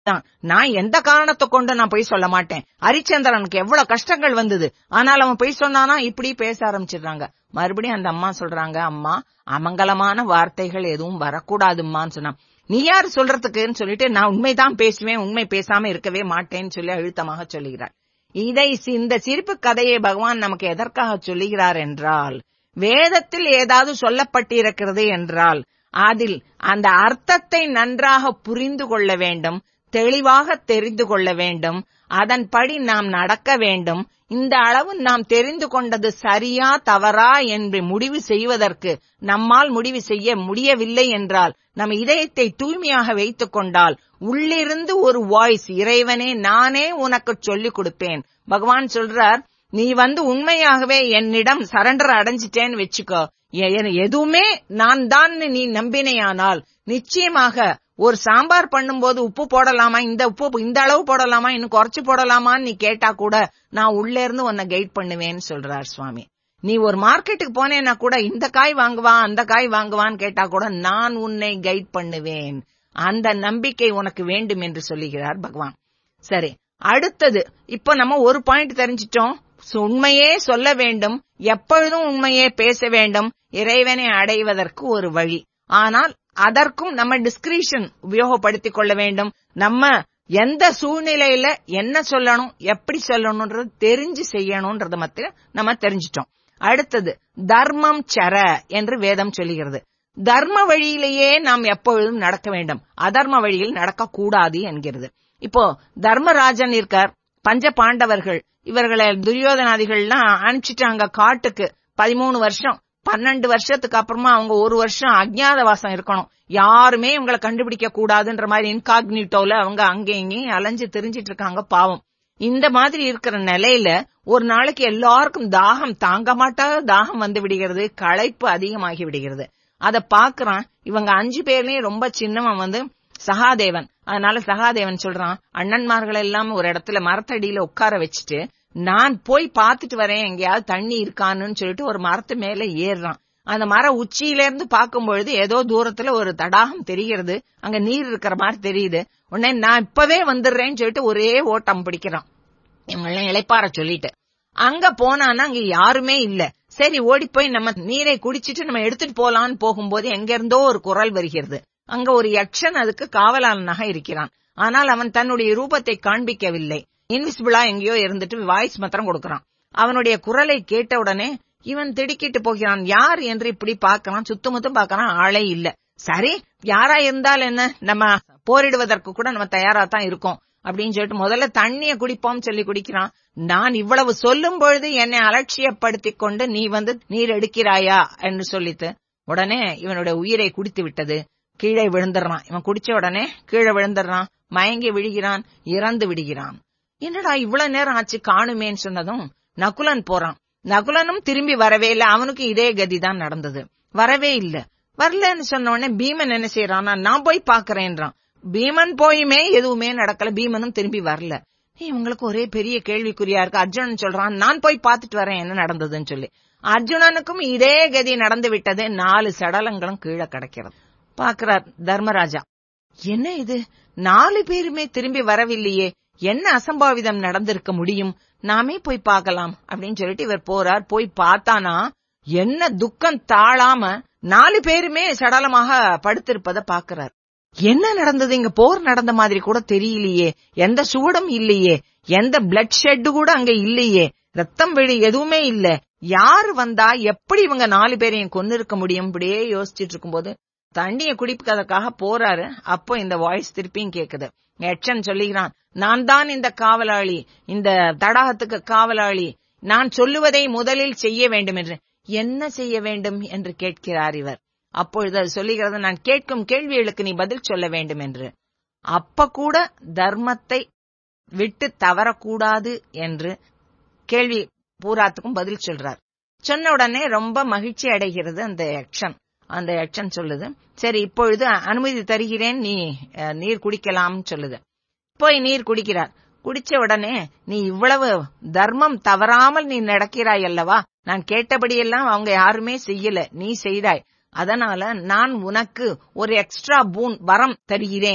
தான் நான் எந்த காரணத்தை கொண்டு நான் பொய் சொல்ல மாட்டேன் ஹரிச்சந்திரனுக்கு எவ்வளவு கஷ்டங்கள் வந்தது ஆனால் அவன் பொய் சொன்னானா இப்படி பேச ஆரம்பிச்சிடுறாங்க மறுபடியும் அந்த அம்மா சொல்றாங்க அம்மா அமங்கலமான வார்த்தைகள் எதுவும் வரக்கூடாதும்மான்னு சொன்னான் நீ யார் சொல்றதுக்குன்னு சொல்லிட்டு நான் உண்மைதான் பேசுவேன் உண்மை பேசாம இருக்கவே மாட்டேன்னு சொல்லி அழுத்தமாக சொல்லுகிறார் இதை இந்த சிரிப்பு கதையை பகவான் நமக்கு எதற்காக சொல்லுகிறார் என்றால் வேதத்தில் ஏதாவது சொல்லப்பட்டிருக்கிறது என்றால் அதில் அந்த அர்த்தத்தை நன்றாக புரிந்து கொள்ள வேண்டும் தெளிவாக தெரிந்து கொள்ள வேண்டும் அதன்படி நாம் நடக்க வேண்டும் இந்த அளவு நாம் தெரிந்து கொண்டது சரியா தவறா என்று முடிவு செய்வதற்கு நம்மால் முடிவு செய்ய முடியவில்லை என்றால் நம் இதயத்தை தூய்மையாக வைத்துக் கொண்டால் உள்ளிருந்து ஒரு வாய்ஸ் இறைவனே நானே உனக்கு சொல்லிக் கொடுப்பேன் பகவான் சொல்றார் நீ வந்து உண்மையாகவே என்னிடம் சரண்டர் அடைஞ்சிட்டேன்னு வச்சுக்கோ எதுவுமே நான் தான் நீ நம்பினையானால் நிச்சயமாக ஒரு சாம்பார் பண்ணும்போது உப்பு போடலாமா இந்த உப்பு இந்த அளவு போடலாமா இன்னும் குறைச்சு போடலாமான்னு நீ கேட்டா கூட நான் உள்ள இருந்து உன்னை கைட் பண்ணுவேன்னு சொல்றார் சுவாமி நீ ஒரு மார்க்கெட்டுக்கு போனேன்னா கூட இந்த காய் வாங்குவா அந்த காய் வாங்குவான்னு கேட்டா கூட நான் உன்னை கைட் பண்ணுவேன் அந்த நம்பிக்கை உனக்கு வேண்டும் என்று சொல்லுகிறார் பகவான் சரி அடுத்தது இப்ப நம்ம ஒரு பாயிண்ட் தெரிஞ்சிட்டோம் உண்மையே சொல்ல வேண்டும் எப்பொழுதும் உண்மையே பேச வேண்டும் இறைவனை அடைவதற்கு ஒரு வழி ஆனால் அதற்கும் நம்ம டிஸ்கிரிஷன் உபயோகப்படுத்திக் கொள்ள வேண்டும் நம்ம எந்த சூழ்நிலையில என்ன சொல்லணும் எப்படி சொல்லணும்ன்றது தெரிஞ்சு செய்யணும்ன்றத மத்திய நம்ம தெரிஞ்சிட்டோம் அடுத்தது தர்மம் சர என்று வேதம் சொல்லுகிறது தர்ம வழியிலேயே நாம் எப்பொழுதும் நடக்க வேண்டும் அதர்ம வழியில் நடக்கக்கூடாது என்கிறது இப்போ தர்மராஜன் இருக்கார் பஞ்ச பாண்டவர்கள் இவர்களை துரியோதனாதிகள்லாம் அனுப்பிச்சிட்டாங்க காட்டுக்கு பதிமூணு வருஷம் பன்னெண்டு வருஷத்துக்கு அப்புறமா அவங்க ஒரு வருஷம் அஜ்ஞாதவாசம் இருக்கணும் யாருமே இவங்களை கண்டுபிடிக்க கூடாதுன்ற மாதிரி இன்காக்னிட்டோல அவங்க அங்கே இங்கேயும் அலைஞ்சு தெரிஞ்சிட்டு இருக்காங்க பாவம் இந்த மாதிரி இருக்கிற நிலையில ஒரு நாளைக்கு எல்லாருக்கும் தாகம் தாங்க மாட்டாத தாகம் வந்து விடுகிறது களைப்பு அதிகமாகி விடுகிறது அத பாக்குறான் இவங்க அஞ்சு பேர்லயும் ரொம்ப சின்னவன் வந்து சகாதேவன் அதனால சகாதேவன் சொல்றான் அண்ணன்மார்கள் எல்லாம் ஒரு இடத்துல மரத்தடியில உட்கார வச்சுட்டு நான் போய் பாத்துட்டு வரேன் எங்கேயாவது தண்ணி இருக்கான்னு சொல்லிட்டு ஒரு மரத்து மேல ஏறுறான் அந்த மர உச்சியில இருந்து பார்க்கும்பொழுது ஏதோ தூரத்துல ஒரு தடாகம் தெரிகிறது அங்க நீர் இருக்கிற மாதிரி தெரியுது உடனே நான் இப்பவே வந்துடுறேன்னு சொல்லிட்டு ஒரே ஓட்டம் பிடிக்கிறான் இவங்கெல்லாம் இளைப்பார சொல்லிட்டு அங்க போனானா அங்க யாருமே இல்ல சரி ஓடி போய் நம்ம நீரை குடிச்சிட்டு நம்ம எடுத்துட்டு போலான்னு போகும்போது எங்க இருந்தோ ஒரு குரல் வருகிறது அங்க ஒரு யக்ஷன் அதுக்கு காவலாளனாக இருக்கிறான் ஆனால் அவன் தன்னுடைய ரூபத்தை காண்பிக்கவில்லை இன்விசிபிளா எங்கேயோ இருந்துட்டு வாய்ஸ் மாத்திரம் கொடுக்கறான் அவனுடைய குரலை கேட்ட உடனே இவன் திடுக்கிட்டு போகிறான் யார் என்று இப்படி பாக்கிறான் சுத்தமுத்தும் பாக்கிறான் ஆளே இல்ல சரி யாரா இருந்தால் என்ன நம்ம போரிடுவதற்கு கூட நம்ம தயாரா தான் இருக்கோம் அப்படின்னு சொல்லிட்டு முதல்ல தண்ணிய குடிப்போம் சொல்லி குடிக்கிறான் நான் இவ்வளவு சொல்லும் பொழுது என்னை அலட்சியப்படுத்திக் கொண்டு நீ வந்து நீர் எடுக்கிறாயா என்று சொல்லிட்டு உடனே இவனுடைய உயிரை குடித்து விட்டது கீழே விழுந்துடுறான் இவன் குடிச்ச உடனே கீழே விழுந்துடுறான் மயங்கி விழுகிறான் இறந்து விடுகிறான் என்னடா இவ்வளவு நேரம் ஆச்சு காணுமேன்னு சொன்னதும் நகுலன் போறான் நகுலனும் திரும்பி வரவே இல்ல அவனுக்கு இதே கதிதான் நடந்தது வரவே இல்ல வரலன்னு சொன்ன உடனே பீமன் என்ன செய்யறான்னா நான் போய் பாக்குறேன்றான் பீமன் போயுமே எதுவுமே நடக்கல பீமனும் திரும்பி வரல இவங்களுக்கு ஒரே பெரிய கேள்விக்குறியா இருக்கு அர்ஜுனன் சொல்றான் நான் போய் பாத்துட்டு வரேன் என்ன நடந்ததுன்னு சொல்லி அர்ஜுனனுக்கும் இதே கதி நடந்து விட்டது நாலு சடலங்களும் கீழே கிடைக்கிறது பாக்குறார் தர்மராஜா என்ன இது நாலு பேருமே திரும்பி வரவில்லையே என்ன அசம்பாவிதம் நடந்திருக்க முடியும் நாமே போய் பார்க்கலாம் அப்படின்னு சொல்லிட்டு இவர் போறார் போய் பார்த்தானா என்ன துக்கம் தாழாம நாலு பேருமே சடலமாக படுத்திருப்பத பாக்குறார் என்ன நடந்தது இங்க போர் நடந்த மாதிரி கூட தெரியலையே எந்த சுவடும் இல்லையே எந்த பிளட் ஷெட் கூட அங்க இல்லையே ரத்தம் வெளி எதுவுமே இல்ல யாரு வந்தா எப்படி இவங்க நாலு பேரையும் கொன்னு இருக்க முடியும் இப்படியே யோசிச்சுட்டு இருக்கும்போது தண்ணிய குடிப்பதற்காக போறாரு அப்போ இந்த வாய்ஸ் திருப்பியும் கேக்குது எச்சன் சொல்லுகிறான் நான் தான் இந்த காவலாளி இந்த தடாகத்துக்கு காவலாளி நான் சொல்லுவதை முதலில் செய்ய வேண்டும் என்று என்ன செய்ய வேண்டும் என்று கேட்கிறார் இவர் அப்பொழுது அது சொல்லுகிறது நான் கேட்கும் கேள்விகளுக்கு நீ பதில் சொல்ல வேண்டும் என்று அப்ப கூட தர்மத்தை விட்டு தவறக்கூடாது என்று கேள்வி பூராத்துக்கும் பதில் சொல்றார் சொன்ன உடனே ரொம்ப மகிழ்ச்சி அடைகிறது அந்த யக்ஷன் அந்த யக்ஷன் சொல்லுது சரி இப்பொழுது அனுமதி தருகிறேன் நீ நீர் குடிக்கலாம்னு சொல்லுது போய் நீர் குடிக்கிறார் குடிச்ச உடனே நீ இவ்வளவு தர்மம் தவறாமல் நீ நடக்கிறாய் அல்லவா நான் கேட்டபடியெல்லாம் அவங்க யாருமே செய்யல நீ செய்தாய் அதனால நான் உனக்கு ஒரு எக்ஸ்ட்ரா பூன் வரம் தருகிறேன்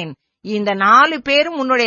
இந்த நாலு பேரும் உன்னுடைய